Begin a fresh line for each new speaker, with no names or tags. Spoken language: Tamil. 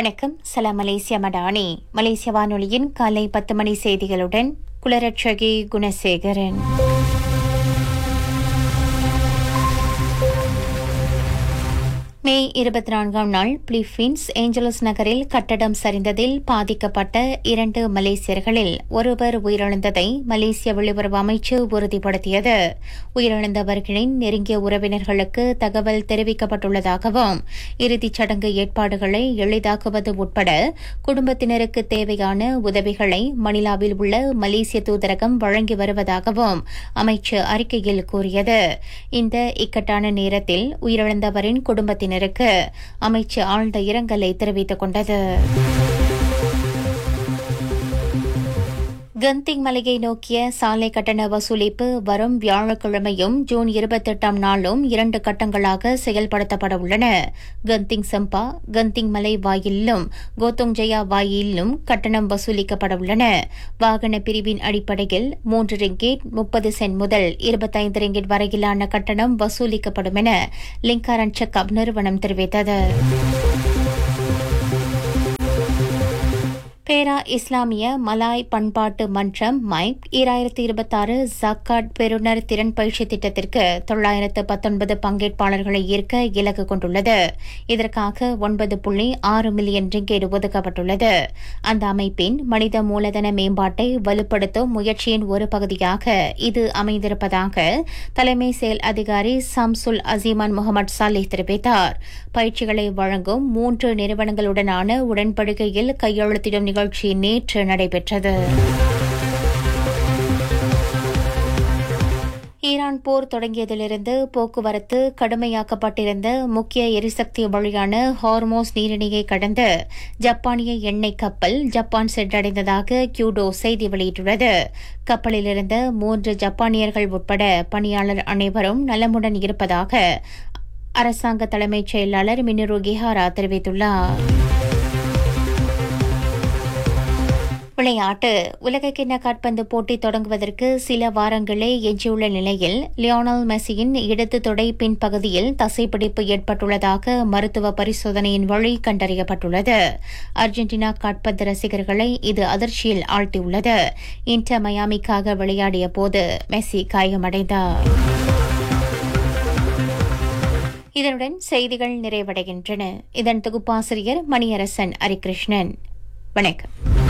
வணக்கம் சலாம் மலேசியா மடானி மலேசிய வானொலியின் காலை பத்து மணி செய்திகளுடன் குலரட்சகி குணசேகரன் மே இருபத்தி நான்காம் நாள் பிலிப்பீன்ஸ் ஏஞ்சலஸ் நகரில் கட்டடம் சரிந்ததில் பாதிக்கப்பட்ட இரண்டு மலேசியர்களில் ஒருவர் உயிரிழந்ததை மலேசிய வெளியுறவு அமைச்சு உறுதிப்படுத்தியது உயிரிழந்தவர்களின் நெருங்கிய உறவினர்களுக்கு தகவல் தெரிவிக்கப்பட்டுள்ளதாகவும் இறுதிச் சடங்கு ஏற்பாடுகளை எளிதாக்குவது உட்பட குடும்பத்தினருக்கு தேவையான உதவிகளை மணிலாவில் உள்ள மலேசிய தூதரகம் வழங்கி வருவதாகவும் அமைச்சு அறிக்கையில் கூறியது இந்த இக்கட்டான நேரத்தில் உயிரிழந்தவரின் குடும்பத்தினர் குழுவினருக்கு அமைச்சு ஆழ்ந்த இரங்கலை தெரிவித்துக் கொண்டது கந்திங் மலையை நோக்கிய சாலை கட்டண வசூலிப்பு வரும் வியாழக்கிழமையும் ஜூன் இருபத்தெட்டாம் நாளும் இரண்டு கட்டங்களாக செயல்படுத்தப்பட உள்ளன கந்திங் சம்பா கந்திங் மலை வாயிலும் கோத்தோங் ஜயா வாயிலும் கட்டணம் வசூலிக்கப்பட உள்ளன வாகன பிரிவின் அடிப்படையில் மூன்று ரிங்கேட் முப்பது சென்ட் முதல் இருபத்தைந்து ரிங்கேட் வரையிலான கட்டணம் வசூலிக்கப்படும் என லிங்காரன் செக்அப் நிறுவனம் தெரிவித்தது பேரா இஸ்லாமிய மலாய் பண்பாட்டு மன்றம் மைக் ஈராயிரத்தி இருபத்தாறு ஜக்காட் பெறுநர் திறன் பயிற்சி திட்டத்திற்கு தொள்ளாயிரத்து பத்தொன்பது பங்கேற்பாளர்களை ஈர்க்க இலக்கு கொண்டுள்ளது இதற்காக ஒன்பது புள்ளி ஆறு மில்லியன் ரிங்கேடு ஒதுக்கப்பட்டுள்ளது அந்த அமைப்பின் மனித மூலதன மேம்பாட்டை வலுப்படுத்தும் முயற்சியின் ஒரு பகுதியாக இது அமைந்திருப்பதாக தலைமை செயல் அதிகாரி சம்சுல் அசீமான் முகமது சாலிஹ் தெரிவித்தார் பயிற்சிகளை வழங்கும் மூன்று நிறுவனங்களுடனான உடன்படிக்கையில் கையெழுத்திடும் நிகழ்ச்சி நேற்று நடைபெற்றது ஈரான் போர் தொடங்கியதிலிருந்து போக்குவரத்து கடுமையாக்கப்பட்டிருந்த முக்கிய எரிசக்தி வழியான ஹார்மோஸ் நீரிணையை கடந்து ஜப்பானிய எண்ணெய் கப்பல் ஜப்பான் சென்றடைந்ததாக கியூடோ செய்தி வெளியிட்டுள்ளது கப்பலில் இருந்த மூன்று ஜப்பானியர்கள் உட்பட பணியாளர் அனைவரும் நலமுடன் இருப்பதாக அரசாங்க தலைமைச் செயலாளர் மினுரு கிஹாரா தெரிவித்துள்ளார் விளையாட்டு உலகக்கிண்ண காற்பந்து போட்டி தொடங்குவதற்கு சில வாரங்களே எஞ்சியுள்ள நிலையில் லியோனல் மெஸ்ஸியின் இடது தொடை பின்பகுதியில் தசைப்பிடிப்பு ஏற்பட்டுள்ளதாக மருத்துவ பரிசோதனையின் வழி கண்டறியப்பட்டுள்ளது அர்ஜென்டினா காற்பந்து ரசிகர்களை இது அதிர்ச்சியில் ஆழ்த்தியுள்ளது இன்டர் மயாமிக்காக விளையாடிய போது மெஸ்ஸி காயமடைந்தார் இதனுடன் செய்திகள் நிறைவடைகின்றன இதன் தொகுப்பாசிரியர் மணியரசன் ஹரிகிருஷ்ணன் வணக்கம்